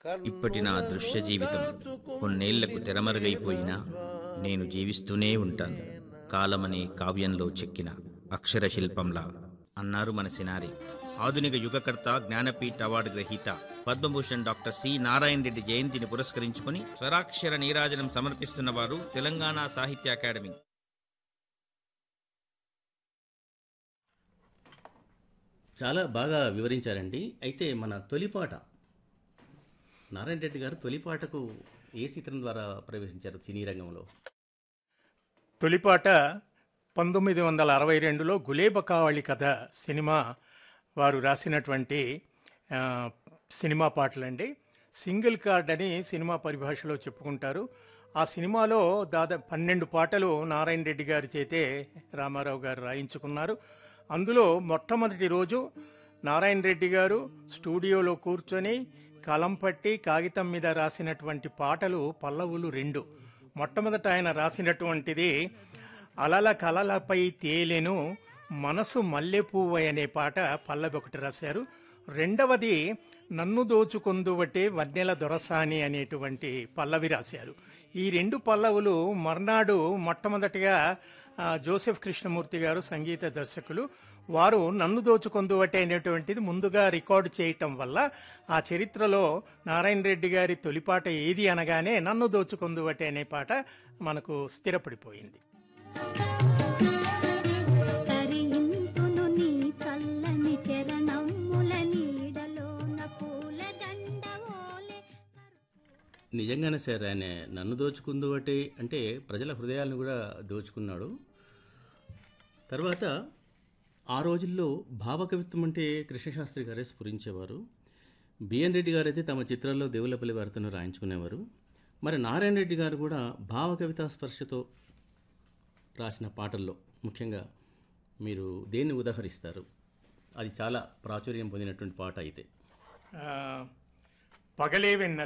ఇప్పటి నా దృశ్య జీవితం కొన్నేళ్లకు తెరమరుగైపోయినా నేను జీవిస్తూనే ఉంటాను కాలమనే కావ్యంలో చెక్కిన అక్షర శిల్పంలా అన్నారు మన సినారి ఆధునిక యుగకర్త జ్ఞానపీఠ అవార్డు గ్రహీత పద్మభూషణ్ డాక్టర్ సి నారాయణ రెడ్డి జయంతిని పురస్కరించుకుని స్వరాక్షర నీరాజనం సమర్పిస్తున్న వారు తెలంగాణ సాహిత్య అకాడమీ చాలా బాగా వివరించారండి అయితే మన తొలిపాట నారాయణ రెడ్డి గారు తొలిపాటకు ఏ చిత్రం ద్వారా ప్రవేశించారు సినీ రంగంలో తొలిపాట పంతొమ్మిది వందల అరవై రెండులో గులేబకావళి కథ సినిమా వారు రాసినటువంటి ఆ, సినిమా పాటలండి సింగిల్ కార్డ్ అని సినిమా పరిభాషలో చెప్పుకుంటారు ఆ సినిమాలో దాదాపు పన్నెండు పాటలు నారాయణ రెడ్డి గారి చేతే రామారావు గారు రాయించుకున్నారు అందులో మొట్టమొదటి రోజు నారాయణ రెడ్డి గారు స్టూడియోలో కూర్చొని కలం పట్టి కాగితం మీద రాసినటువంటి పాటలు పల్లవులు రెండు మొట్టమొదట ఆయన రాసినటువంటిది అలల కలలపై తేలెను మనసు మల్లెపువ్వ అనే పాట పల్లవి ఒకటి రాశారు రెండవది నన్ను దోచుకొందువటే వన్నెల దొరసాని అనేటువంటి పల్లవి రాశారు ఈ రెండు పల్లవులు మర్నాడు మొట్టమొదటిగా ఆ, జోసెఫ్ కృష్ణమూర్తి గారు సంగీత దర్శకులు వారు నన్ను దోచుకొందువటే అనేటువంటిది ముందుగా రికార్డు చేయటం వల్ల ఆ చరిత్రలో నారాయణ రెడ్డి గారి తొలిపాట ఏది అనగానే నన్ను దోచుకొందువటే అనే పాట మనకు స్థిరపడిపోయింది తరింతును నీ చల్లని చరణముల నీడలోన పూలదండవోలె నిజంగానే సార్ ఆయన నన్ను దోచుకుందు అంటే అంటే ప్రజల హృదయాలను కూడా దోచుకున్నాడు తర్వాత ఆ రోజుల్లో భావకవిత్వం అంటే కృష్ణశాస్త్రి గారే స్ఫురించేవారు బిఎన్ రెడ్డి గారు అయితే తమ చిత్రాల్లో దేవులపల్లి వార్తను రాయించుకునేవారు మరి నారాయణ రెడ్డి గారు కూడా భావకవితా స్పర్శతో రాసిన పాటల్లో ముఖ్యంగా మీరు దేన్ని ఉదాహరిస్తారు అది చాలా ప్రాచుర్యం పొందినటువంటి పాట అయితే ఆ, పగలే వెన్నెల